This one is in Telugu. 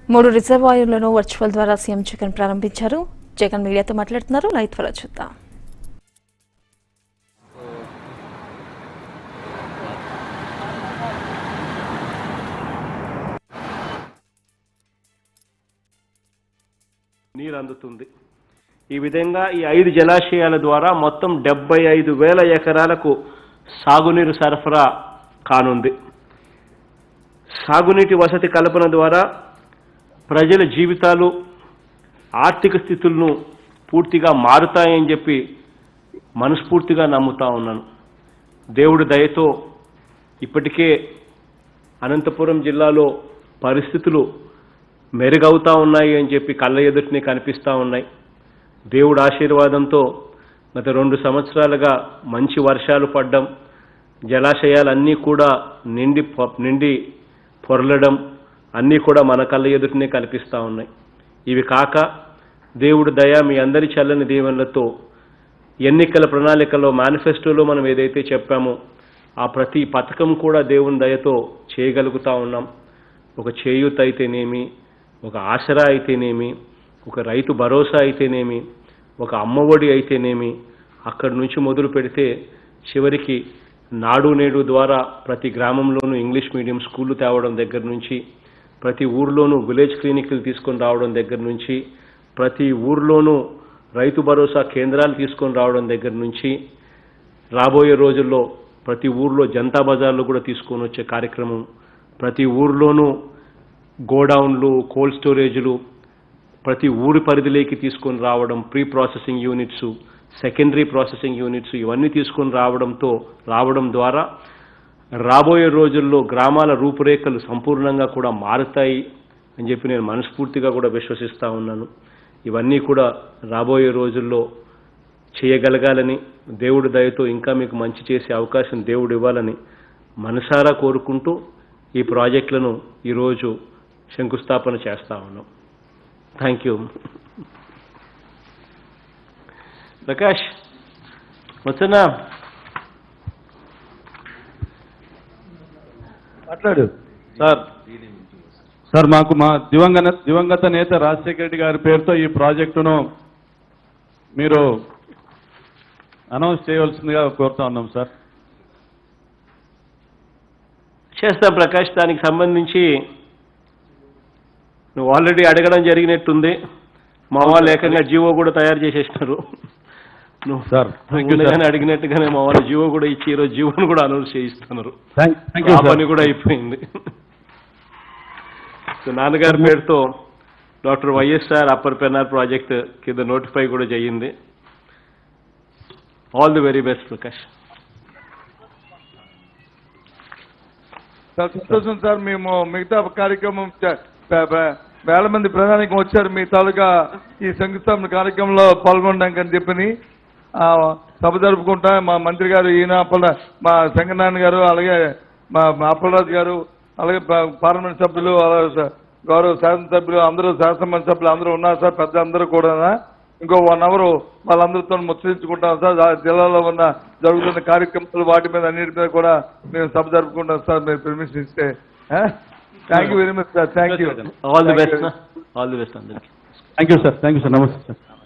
మూడు రిజర్వాయర్లను వర్చువల్ ద్వారా సీఎం జగన్ ప్రారంభించారు జగన్ మీడియాతో మాట్లాడుతున్నారు లైవ్ త్వరలో చూద్దాం నీరు అందుతుంది ఈ విధంగా ఈ ఐదు జలాశయాల ద్వారా మొత్తం డెబ్బై ఐదు వేల ఎకరాలకు సాగునీరు సరఫరా కానుంది సాగునీటి వసతి కల్పన ద్వారా ప్రజల జీవితాలు ఆర్థిక స్థితులను పూర్తిగా మారుతాయని చెప్పి మనస్ఫూర్తిగా నమ్ముతా ఉన్నాను దేవుడి దయతో ఇప్పటికే అనంతపురం జిల్లాలో పరిస్థితులు మెరుగవుతా ఉన్నాయి అని చెప్పి కళ్ళ ఎదుటినే కనిపిస్తూ ఉన్నాయి దేవుడి ఆశీర్వాదంతో గత రెండు సంవత్సరాలుగా మంచి వర్షాలు పడ్డం జలాశయాలన్నీ కూడా నిండి పొ- నిండి పొరలడం అన్నీ కూడా మన కళ్ళ ఎదుటినే కనిపిస్తూ ఉన్నాయి ఇవి కాక దేవుడి దయ మీ అందరి చల్లని దీవెనలతో ఎన్నికల ప్రణాళికలో మేనిఫెస్టోలో మనం ఏదైతే చెప్పామో ఆ ప్రతి పథకం కూడా దేవుని దయతో చేయగలుగుతా ఉన్నాం ఒక చేయూత అయితేనేమి ఒక ఆసరా అయితేనేమి ఒక రైతు భరోసా అయితేనేమి ఒక అమ్మఒడి అయితేనేమి అక్కడి నుంచి మొదలు పెడితే చివరికి నాడు నేడు ద్వారా ప్రతి గ్రామంలోనూ ఇంగ్లీష్ మీడియం స్కూళ్ళు తేవడం దగ్గర నుంచి ప్రతి ఊర్లోనూ విలేజ్ క్లినిక్లు తీసుకొని రావడం దగ్గర నుంచి ప్రతి ఊర్లోనూ రైతు భరోసా కేంద్రాలు తీసుకొని రావడం దగ్గర నుంచి రాబోయే రోజుల్లో ప్రతి ఊర్లో జనతా బజార్లు కూడా తీసుకొని వచ్చే కార్యక్రమం ప్రతి ఊర్లోనూ గోడౌన్లు కోల్డ్ స్టోరేజ్లు ప్రతి ఊరి పరిధిలోకి తీసుకొని రావడం pre processing units secondary processing units ఇవన్నీ తీసుకొని రావడంతో రావడం ద్వారా రాబోయే రోజుల్లో గ్రామాల రూపురేఖలు సంపూర్ణంగా కూడా మారుతాయి అని చెప్పి నేను మనస్ఫూర్తిగా కూడా విశ్వసిస్తూ ఉన్నాను ఇవన్నీ కూడా రాబోయే రోజుల్లో చేయగలగాలని దేవుడి దయతో ఇంకా మీకు మంచి చేసే అవకాశం దేవుడు ఇవ్వాలని మనసారా కోరుకుంటూ ఈ ప్రాజెక్టులను ఈరోజు శంకుస్థాపన చేస్తా ఉన్నాం థ్యాంక్ యూ ప్రకాష్ వచ్చనా మాట్లాడు సార్ సార్ మాకు మా దివంగత దివంగత నేత రాజశేఖర రెడ్డి గారి పేరుతో ఈ ప్రాజెక్టును మీరు అనౌన్స్ చేయవలసిందిగా కోరుతా ఉన్నాం సార్ చేస్తాం ప్రకాష్ దానికి సంబంధించి నువ్వు ఆల్రెడీ అడగడం జరిగినట్టుంది మా వాళ్ళు ఏకంగా జీవో కూడా తయారు చేసేసినారు నువ్వు సార్ థ్యాంక్ యూ ముందుగానే అడిగినట్టుగానే మా వాళ్ళు జీవో కూడా ఇచ్చి ఈరోజు జీవోను కూడా అనౌన్స్ చేయిస్తున్నారు థ్యాంక్ యూ ఆ సార్ పని కూడా అయిపోయింది సో నాన్నగారి పేరుతో doctor YSR upper Pennar project కింద నోటిఫై కూడా చేయింది all the very best Prakash చాలా సంతోషం సార్ మేము మిగతా కార్యక్రమం చ- ప- ప- వేల మంది ప్రధానికం వచ్చారు మీ తాలూకా ఈ శంకుస్థాపన కార్యక్రమంలో పాల్గొనడానికి అని చెప్పని ఆ, సభ జరుపుకుంటా మా మంత్రి గారు ఈయన అప్పల మా శంకరనారాయణ గారు అలాగే మా మా అప్పలరాజు గారు అలాగే పా- పార్లమెంట్ సభ్యులు అలాగే స- గౌరవ శాసనసభ్యులు అందరూ శాసనమండలి సభ్యులు అందరూ ఉన్నారు సార్ పెద్ద అందరూ కూడా ఇంకో వన్ అవర్ వాళ్ళందరితో ముచ్చరించుకుంటాం సార్ ఆ జిల్లాలో ఉన్న జరుగుతున్న కార్యక్రమాలు వాటి మీద అన్నిటి మీద కూడా మేము సభ జరుపుకుంటాం సార్ మీరు పర్మిషన్ ఇస్తే thank you very much sir thank you all the best all the best అందరికి thank you sir thank you sir namaste sir